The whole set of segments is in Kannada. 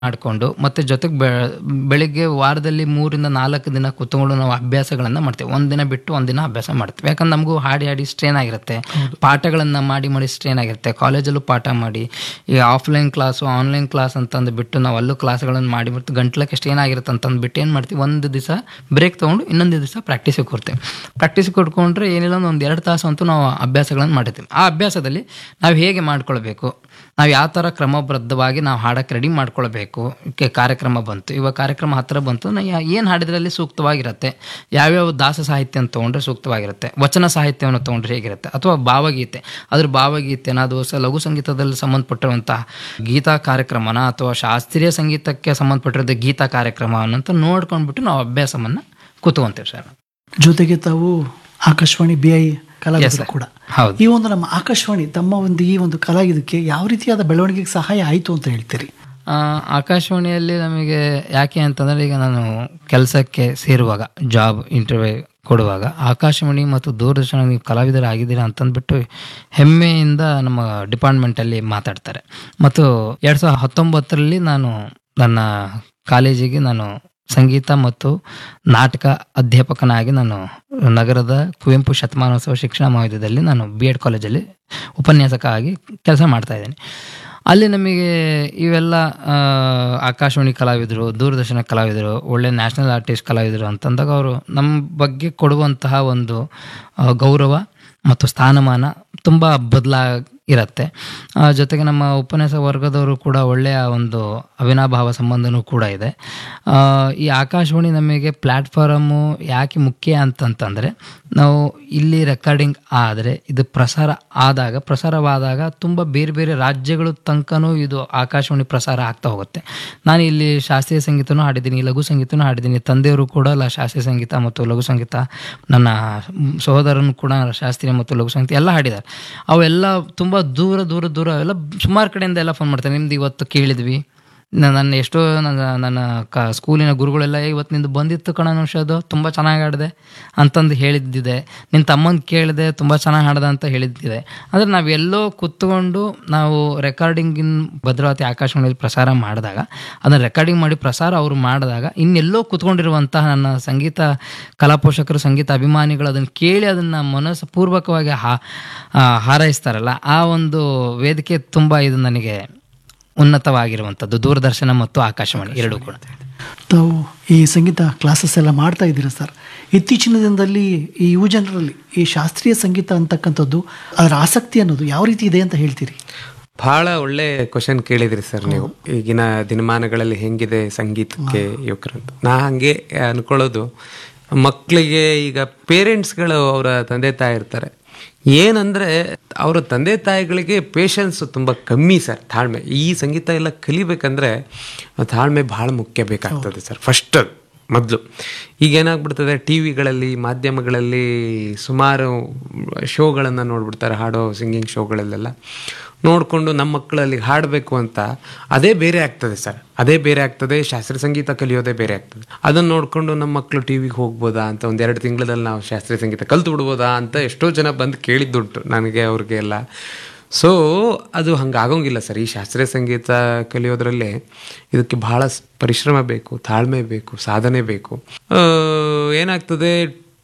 ಮಾಡಿಕೊಂಡು ಮತ್ತೆ ಜೊತೆಗೆ ಬೆ ಬೆಳಿಗ್ಗೆ ವಾರದಲ್ಲಿ ಮೂರಿಂದ ನಾಲ್ಕು ದಿನ ಕೂತ್ಕೊಂಡು ನಾವು ಅಭ್ಯಾಸಗಳನ್ನು ಮಾಡ್ತೇವೆ ಒಂದಿನ ಬಿಟ್ಟು ಒಂದಿನ ಅಭ್ಯಾಸ ಮಾಡ್ತೀವಿ ಯಾಕಂದ್ರೆ ನಮಗೂ ಹಾಡಿ ಹಾಡಿ ಸ್ಟ್ರೇನ್ ಆಗಿರುತ್ತೆ ಪಾಠಗಳನ್ನು ಮಾಡಿ ಮಾಡಿ ಸ್ಟ್ರೇನ್ ಆಗಿರುತ್ತೆ ಕಾಲೇಜಲ್ಲೂ ಪಾಠ ಮಾಡಿ ಈ ಆಫ್ಲೈನ್ ಕ್ಲಾಸು ಆನ್ಲೈನ್ ಕ್ಲಾಸ್ ಅಂತಂದು ಬಿಟ್ಟು ನಾವು ಅಲ್ಲೂ ಕ್ಲಾಸ್ಗಳನ್ನು ಮಾಡಿ ಮತ್ತು ಗಂಟ್ಲಕ್ಕೆ ಸ್ಟ್ರೇನ್ ಆಗಿರುತ್ತೆ ಅಂತಂದು ಬಿಟ್ಟು ಏನು ಮಾಡ್ತೀವಿ ಒಂದು ದಿವಸ ಬ್ರೇಕ್ ತೊಗೊಂಡು ಇನ್ನೊಂದು ದಿವಸ ಪ್ರಾಕ್ಟೀಸಿಗೆ ಕೊಡ್ತೇವೆ ಪ್ರಾಕ್ಟೀಸಿಗೆ ಕೊಟ್ಕೊಂಡ್ರೆ ಏನಿಲ್ಲ ಅಂದ್ರೆ ಒಂದು ಎರಡು ತಾಸು ಅಂತೂ ನಾವು ಅಭ್ಯಾಸಗಳನ್ನು ಮಾಡಿರ್ತೀವಿ ಆ ಅಭ್ಯಾಸದಲ್ಲಿ ನಾವು ಹೇಗೆ ಮಾಡ್ಕೊಳ್ಬೇಕು ನಾವು ಯಾವ ಥರ ಕ್ರಮಬದ್ಧವಾಗಿ ನಾವು ಹಾಡಕ್ಕೆ ರೆಡಿ ಮಾಡ್ಕೊಳ್ಬೇಕು ಕೆ ಕಾರ್ಯಕ್ರಮ ಬಂತು ಇವಾಗ ಕಾರ್ಯಕ್ರಮ ಹತ್ತಿರ ಬಂತು ನಾ ಏನು ಹಾಡಿದ್ರಲ್ಲಿ ಸೂಕ್ತವಾಗಿರುತ್ತೆ ಯಾವ್ಯಾವ ದಾಸ ಸಾಹಿತ್ಯ ಅಂತ ತೊಗೊಂಡ್ರೆ ಸೂಕ್ತವಾಗಿರುತ್ತೆ ವಚನ ಸಾಹಿತ್ಯವನ್ನು ತೊಗೊಂಡ್ರೆ ಹೇಗಿರುತ್ತೆ ಅಥವಾ ಭಾವಗೀತೆ ಅದ್ರ ಭಾವಗೀತೆನ ಅದು ಸ ಲಘು ಸಂಗೀತದಲ್ಲಿ ಸಂಬಂಧಪಟ್ಟಿರುವಂತಹ ಗೀತಾ ಕಾರ್ಯಕ್ರಮನ ಅಥವಾ ಶಾಸ್ತ್ರೀಯ ಸಂಗೀತಕ್ಕೆ ಸಂಬಂಧಪಟ್ಟಿರೋದು ಗೀತಾ ಕಾರ್ಯಕ್ರಮ ಅನ್ನೋಂತ ನೋಡ್ಕೊಂಡ್ಬಿಟ್ಟು ನಾವು ಅಭ್ಯಾಸವನ್ನು ಕೂತ್ಕೊಂತೀವಿ ಸರ್ ಜೊತೆಗೆ ತಾವು ಆಕಾಶವಾಣಿ ಬಿ ಐ ಕಲಾವಿದರು ಕೂಡ ಹೌದು ಈ ಒಂದು ನಮ್ಮ ಆಕಾಶವಾಣಿ ತಮ್ಮ ಒಂದು ಈ ಒಂದು ಕಲಾವಿದಕ್ಕೆ ಯಾವ ರೀತಿಯಾದ ಬೆಳವಣಿಗೆಗೆ ಸಹಾಯ ಆಯಿತು ಅಂತ ಹೇಳ್ತೀರಿ ಆ, ಆಕಾಶವಾಣಿಯಲ್ಲಿ ನಮಗೆ ಯಾಕೆ ಅಂತಂದರೆ ಈಗ ನಾನು ಕೆಲಸಕ್ಕೆ ಸೇರುವಾಗ ಜಾಬ್ ಇಂಟರ್ವ್ಯೂ ಕೊಡುವಾಗ ಆಕಾಶವಾಣಿ ಮತ್ತು ದೂರದರ್ಶನ ನೀವು ಕಲಾವಿದರಾಗಿದ್ದೀರಾ ಅಂತಂದ್ಬಿಟ್ಟು ಹೆಮ್ಮೆಯಿಂದ ನಮ್ಮ ಡಿಪಾರ್ಟ್ಮೆಂಟಲ್ಲಿ ಮಾತಾಡ್ತಾರೆ ಮತ್ತು ಎರಡು ಸಾವಿರದ ಹತ್ತೊಂಬತ್ತರಲ್ಲಿ ನಾನು ನನ್ನ ಕಾಲೇಜಿಗೆ ನಾನು ಸಂಗೀತ ಮತ್ತು ನಾಟಕ ಅಧ್ಯಾಪಕನಾಗಿ ನಾನು ನಗರದ ಕುವೆಂಪು ಶತಮಾನೋತ್ಸವ ಶಿಕ್ಷಣ ಮಹಾವಿದ್ಯಾಲಯದಲ್ಲಿ ನಾನು ಬಿ ಎಡ್ ಕಾಲೇಜಲ್ಲಿ ಉಪನ್ಯಾಸಕ ಆಗಿ ಕೆಲಸ ಮಾಡ್ತಾ ಇದ್ದೀನಿ ಅಲ್ಲಿ ನಮಗೆ ಇವೆಲ್ಲ ಆ, ಆಕಾಶವಾಣಿ ಕಲಾವಿದರು ದೂರದರ್ಶನ ಕಲಾವಿದರು ಒಳ್ಳೆ ನ್ಯಾಷನಲ್ ಆರ್ಟಿಸ್ಟ್ ಕಲಾವಿದರು ಅಂತಂದಾಗ ಅವರು ನಮ್ಮ ಬಗ್ಗೆ ಕೊಡುವಂತಹ ಒಂದು ಆ, ಗೌರವ ಮತ್ತು ಸ್ಥಾನಮಾನ ತುಂಬ ಬದಲಾಗಿರುತ್ತೆ ಜೊತೆಗೆ ನಮ್ಮ ಉಪನ್ಯಾಸ ವರ್ಗದವರು ಕೂಡ ಒಳ್ಳೆಯ ಒಂದು ಅವಿನಾಭಾವ ಸಂಬಂಧನೂ ಕೂಡ ಇದೆ ಆ, ಈ ಆಕಾಶವಾಣಿ ನಮಗೆ ಪ್ಲ್ಯಾಟ್ಫಾರಮು ಯಾಕೆ ಮುಖ್ಯ ಅಂತಂತಂದರೆ ನಾವು ಇಲ್ಲಿ ರೆಕಾರ್ಡಿಂಗ್ ಆದರೆ ಇದು ಪ್ರಸಾರ ಆದಾಗ ಪ್ರಸಾರವಾದಾಗ ತುಂಬ ಬೇರೆ ಬೇರೆ ರಾಜ್ಯಗಳು ತನಕನೂ ಇದು ಆಕಾಶವಾಣಿ ಪ್ರಸಾರ ಆಗ್ತಾ ಹೋಗುತ್ತೆ ನಾನು ಇಲ್ಲಿ ಶಾಸ್ತ್ರೀಯ ಸಂಗೀತನೂ ಹಾಡಿದ್ದೀನಿ ಲಘು ಸಂಗೀತನೂ ಹಾಡಿದ್ದೀನಿ ತಂದೆಯವರು ಕೂಡ ಲ ಶಾಸ್ತ್ರೀಯ ಸಂಗೀತ ಮತ್ತು ಲಘು ಸಂಗೀತ ನನ್ನ ಸಹೋದರನು ಕೂಡ ಶಾಸ್ತ್ರೀಯ ಮತ್ತು ಲಘು ಸಂಗೀತ ಎಲ್ಲ ಹಾಡಿದ್ದಾರೆ ಅವೆಲ್ಲ ತುಂಬ ದೂರ ದೂರ ದೂರ ಎಲ್ಲ ಸುಮಾರು ಕಡೆಯಿಂದ ಎಲ್ಲ ಫೋನ್ ಮಾಡ್ತಾರೆ ನಿಮ್ದು ಇವತ್ತು ಕೇಳಿದ್ವಿ ನ- ನನ್ನ ಎಷ್ಟೋ ನನ್ನ ನನ್ನ ಕ ಸ್ಕೂಲಿನ ಗುರುಗಳೆಲ್ಲ "ಏ, ಇವತ್ತು ನಿಂದು ಬಂದಿತ್ತು ಕಣ ಅದು ತುಂಬ ಚೆನ್ನಾಗಿ ಹಾಡಿದೆ ಅಂತಂದು ಹೇಳಿದ್ದಿದೆ ನಿನ್ನ ತಮ್ಮನ ಕೇಳಿದೆ ತುಂಬ ಚೆನ್ನಾಗಿ ಹಾಡ್ದೆ ಅಂತ ಹೇಳಿದ್ದಿದೆ ಅಂದರೆ ನಾವೆಲ್ಲೋ ಕೂತ್ಕೊಂಡು ನಾವು ರೆಕಾರ್ಡಿಂಗಿನ ಭದ್ರಾವತಿ ಆಕಾಶವಾಣಿಯಲ್ಲಿ ಪ್ರಸಾರ ಮಾಡಿದಾಗ ಅದನ್ನು ರೆಕಾರ್ಡಿಂಗ್ ಮಾಡಿ ಪ್ರಸಾರ ಅವರು ಮಾಡಿದಾಗ ಇನ್ನೆಲ್ಲೋ ಕೂತ್ಕೊಂಡಿರುವಂತಹ ನನ್ನ ಸಂಗೀತ ಕಲಾ ಪೋಷಕರು ಸಂಗೀತ ಅಭಿಮಾನಿಗಳು ಅದನ್ನು ಕೇಳಿ ಅದನ್ನು ಮನಸ್ಸು ಪೂರ್ವಕವಾಗಿ ಹಾ ಆ, ಹಾರೈಸ್ತಾರಲ್ಲ ಆ ಒಂದು ವೇದಿಕೆ ತುಂಬ ಇದು ನನಗೆ ಉನ್ನತವಾಗಿರುವಂಥದ್ದು ದೂರದರ್ಶನ ಮತ್ತು ಆಕಾಶವಾಣಿ ಎರಡೂ ಕೂಡ ತಾವು ಈ ಸಂಗೀತ ಕ್ಲಾಸಸ್ ಎಲ್ಲ ಮಾಡ್ತಾ ಇದ್ದೀರಾ ಸರ್ ಇತ್ತೀಚಿನ ದಿನದಲ್ಲಿ ಈ ಯುವ ಜನರಲ್ಲಿ ಈ ಶಾಸ್ತ್ರೀಯ ಸಂಗೀತ ಅಂತಕ್ಕಂಥದ್ದು ಅದರ ಆಸಕ್ತಿ ಅನ್ನೋದು ಯಾವ ರೀತಿ ಇದೆ ಅಂತ ಹೇಳ್ತೀರಿ ಬಹಳ ಒಳ್ಳೆ ಕ್ವಶನ್ ಕೇಳಿದ್ರಿ ಸರ್ ನೀವು ಈಗಿನ ದಿನಮಾನಗಳಲ್ಲಿ ಹೆಂಗಿದೆ ಸಂಗೀತಕ್ಕೆ ಯುವಕರಂತ ನಾ ಹಂಗೆ ಅನ್ಕೊಳ್ಳೋದು ಮಕ್ಕಳಿಗೆ ಈಗ ಪೇರೆಂಟ್ಸ್ಗಳು ಅವರ ತಂದೆ ತಾಯಿ ಇರ್ತಾರೆ ಏನಂದ್ರೆ ಅವರ ತಂದೆ ತಾಯಿಗಳಿಗೆ ಪೇಷನ್ಸ್ ತುಂಬ ಕಮ್ಮಿ ಸರ್ ತಾಳ್ಮೆ ಈ ಸಂಗೀತ ಎಲ್ಲ ಕಲಿಬೇಕಂದ್ರೆ ತಾಳ್ಮೆ ಬಹಳ ಮುಖ್ಯ ಬೇಕಾಗ್ತದೆ ಸರ್ ಫಸ್ಟ್ ಮೊದಲು ಈಗ ಏನಾಗ್ಬಿಡ್ತದೆ ಟಿ ವಿಗಳಲ್ಲಿ ಮಾಧ್ಯಮಗಳಲ್ಲಿ ಸುಮಾರು ಶೋಗಳನ್ನು ನೋಡ್ಬಿಡ್ತಾರೆ ಹಾಡೋ ಸಿಂಗಿಂಗ್ ಶೋಗಳಲ್ಲೆಲ್ಲ ನೋಡಿಕೊಂಡು ನಮ್ಮ ಮಕ್ಕಳಲ್ಲಿ ಹಾಡಬೇಕು ಅಂತ ಅದೇ ಬೇರೆ ಆಗ್ತದೆ ಸರ್ ಅದೇ ಬೇರೆ ಆಗ್ತದೆ ಶಾಸ್ತ್ರೀಯ ಸಂಗೀತ ಕಲಿಯೋದೇ ಬೇರೆ ಆಗ್ತದೆ ಅದನ್ನು ನೋಡಿಕೊಂಡು ನಮ್ಮ ಮಕ್ಕಳು ಟಿ ವಿಗೆ ಹೋಗ್ಬೋದಾ ಅಂತ ಒಂದು ಎರಡು ತಿಂಗಳಲ್ಲಿ ನಾವು ಶಾಸ್ತ್ರೀಯ ಸಂಗೀತ ಕಲ್ತು ಬಿಡ್ಬೋದಾ ಅಂತ ಎಷ್ಟೋ ಜನ ಬಂದು ಕೇಳಿದ್ದುಂಟು ನನಗೆ ಅವ್ರಿಗೆ ಎಲ್ಲ ಸೊ ಅದು ಹಂಗೆ ಆಗೋಂಗಿಲ್ಲ ಸರ್ ಈ ಶಾಸ್ತ್ರೀಯ ಸಂಗೀತ ಕಲಿಯೋದ್ರಲ್ಲಿ ಇದಕ್ಕೆ ಬಹಳ ಸ್- ಪರಿಶ್ರಮ ಬೇಕು ತಾಳ್ಮೆ ಬೇಕು ಸಾಧನೆ ಬೇಕು ಆ, ಏನಾಗ್ತದೆ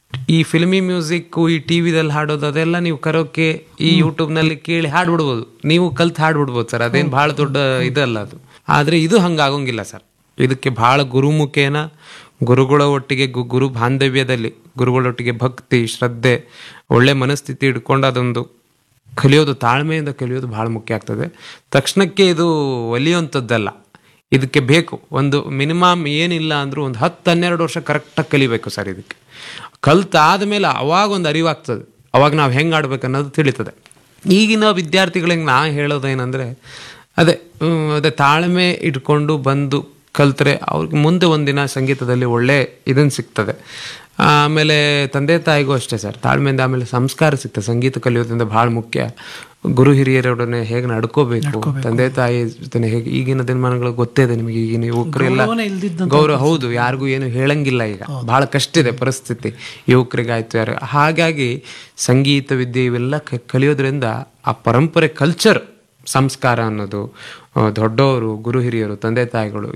ಈ ಫಿಲ್ಮಿ ಮ್ಯೂಸಿಕ್ ಈ ಟಿ ವಿದಲ್ಲಿ ಹಾಡೋದು ಅದೆಲ್ಲ ನೀವು ಕರೋಕೆ ಈ ಯೂಟ್ಯೂಬ್ನಲ್ಲಿ ಕೇಳಿ ಹಾಡ್ಬಿಡ್ಬೋದು ನೀವು ಕಲ್ತು ಹಾಡ್ಬಿಡ್ಬೋದು ಸರ್ ಅದೇನು ಭಾಳ ದೊಡ್ಡ ಇದಲ್ಲ ಅದು ಆದರೆ ಇದು ಹಂಗೆ ಆಗೋಂಗಿಲ್ಲ ಸರ್ ಇದಕ್ಕೆ ಭಾಳ ಗುರುಮುಖೇನ ಗುರುಗಳ ಒಟ್ಟಿಗೆ ಗು- ಗುರು ಬಾಂಧವ್ಯದಲ್ಲಿ ಗುರುಗಳೊಟ್ಟಿಗೆ ಭಕ್ತಿ ಶ್ರದ್ಧೆ ಒಳ್ಳೆ ಮನಸ್ಥಿತಿ ಇಟ್ಕೊಂಡು ಅದೊಂದು ಕಲಿಯೋದು ತಾಳ್ಮೆಯಿಂದ ಕಲಿಯೋದು ಬಹಳ ಮುಖ್ಯ ಆಗ್ತದೆ ತಕ್ಷಣಕ್ಕೆ ಇದು ಒಲಿಯುವಂಥದ್ದಲ್ಲ ಇದಕ್ಕೆ ಬೇಕು ಒಂದು ಮಿನಿಮಮ್ ಏನಿಲ್ಲ ಅಂದ್ರೂ ಒಂದು ಹತ್ತು ಹನ್ನೆರಡು ವರ್ಷ ಕರೆಕ್ಟಾಗಿ ಕಲಿಬೇಕು ಸರ್ ಇದಕ್ಕೆ ಕಲ್ತಾದ ಮೇಲೆ ಅವಾಗ ಒಂದು ಅರಿವಾಗ್ತದೆ ಅವಾಗ ನಾವು ಹೆಂಗೆ ಆಡ್ಬೇಕು ಅನ್ನೋದು ತಿಳಿತದೆ ಈಗಿನ ವಿದ್ಯಾರ್ಥಿಗಳಿಗೆ ನಾ ಹೇಳೋದೇನೆಂದರೆ ಅದೇ ಹ್ಮ್, ಅದೇ ತಾಳ್ಮೆ ಇಟ್ಕೊಂಡು ಬಂದು ಕಲ್ತ್ರೆ ಅವ್ರಿಗೆ ಮುಂದೆ ಒಂದಿನ ಸಂಗೀತದಲ್ಲಿ ಒಳ್ಳೆ ಇದನ್ನು ಸಿಗ್ತದೆ ಆಮೇಲೆ ತಂದೆ ತಾಯಿಗೂ ಅಷ್ಟೇ ಸರ್ ತಾಳ್ಮೆಯಿಂದ ಆಮೇಲೆ ಸಂಸ್ಕಾರ ಸಿಗ್ತದೆ ಸಂಗೀತ ಕಲಿಯೋದ್ರಿಂದ ಬಹಳ ಮುಖ್ಯ ಗುರು ಹಿರಿಯರೊಡನೆ ಹೇಗೆ ನಡ್ಕೋಬೇಕು ತಂದೆ ತಾಯಿ ಜೊತೆ ಹೇಗೆ ಈಗಿನ ದಿನಮಾನಗಳಿಗೆ ಗೊತ್ತೇ ಇದೆ ನಿಮಗೆ ಈಗಿನ ಯುವಕರೆಲ್ಲ ಗೌರವನೇ ಇಲ್ದಿದ್ದಂಥ ಗೌರವ ಹೌದು ಯಾರಿಗೂ ಏನು ಹೇಳಂಗಿಲ್ಲ ಈಗ ಬಹಳ ಕಷ್ಟ ಇದೆ ಪರಿಸ್ಥಿತಿ ಯುವಕರಿಗಾಯ್ತು ಯಾರು ಹಾಗಾಗಿ ಸಂಗೀತ ವಿದ್ಯೆ ಇವೆಲ್ಲ ಕ- ಕಲಿಯೋದ್ರಿಂದ ಆ ಪರಂಪರೆ ಕಲ್ಚರ್ ಸಂಸ್ಕಾರ ಅನ್ನೋದು ಆ, ದೊಡ್ಡವರು ಗುರು ಹಿರಿಯರು ತಂದೆ ತಾಯಿಗಳು